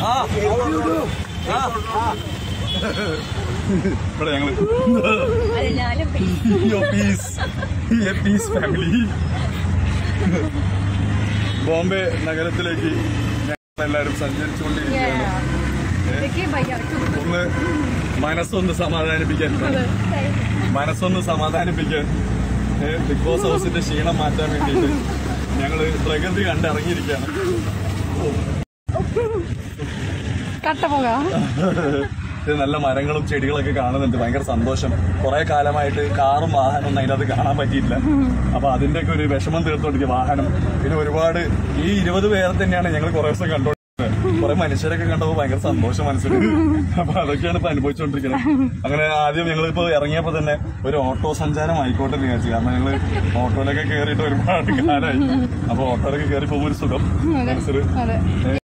ആ ആ ഇവിടെ ഞങ്ങള് അല്ല ഞാനും പീസ് പീസ് ഫാമിലി ബോംബെ നഗരത്തിലേക്ക് ഞങ്ങൾ എല്ലാവരും സഞ്ചരിച്ചുകൊണ്ടിരിക്കുകയാണ് ഒന്ന് മനസ്സൊന്ന് സമാധാനിപ്പിക്കാൻ മനസ്സൊന്ന് സമാധാനിപ്പിക്കാൻ ഏ, ബിഗ് ബോസ് ഹൗസിന്റെ ക്ഷീണം മാറ്റാൻ വേണ്ടിയിട്ട് ഞങ്ങള് പ്രകൃതി കണ്ടിറങ്ങിയിരിക്കുകയാണ് കട്ടപ്പോക ഇത് നല്ല മരങ്ങളും ചെടികളൊക്കെ കാണുന്നുണ്ട് ഭയങ്കര സന്തോഷം കുറെ കാലമായിട്ട് കാറും വാഹനം ഒന്നും അതിനകത്ത് കാണാൻ പറ്റിയിട്ടില്ല അപ്പൊ അതിന്റെ ഒക്കെ ഒരു വിഷമം തീർത്തോണ്ടിരിക്കുക വാഹനം പിന്നെ ഒരുപാട് ഈ ഇരുപത് പേരെ തന്നെയാണ് ഞങ്ങൾ കുറെ ദിവസം കണ്ടോണ്ടിരുന്നത് കുറെ മനുഷ്യരൊക്കെ കണ്ടപ്പോൾ ഭയങ്കര സന്തോഷം മനസ്സിൽ അപ്പൊ അതൊക്കെയാണ് ഇപ്പൊ അനുഭവിച്ചുകൊണ്ടിരിക്കുന്നത് അങ്ങനെ ആദ്യം ഞങ്ങൾ ഇപ്പൊ ഇറങ്ങിയപ്പോ തന്നെ ഒരു ഓട്ടോ സഞ്ചാരം ആയിക്കോട്ടെ എന്ന് വിചാരിച്ചു കാരണം ഞങ്ങള് ഓട്ടോയിലൊക്കെ കയറിയിട്ട് ഒരുപാട് കാലമായി അപ്പൊ ഓട്ടോയിലൊക്കെ കയറി പോകുമ്പോൾ ഒരു സുഖം മനസ്സിൽ അതെ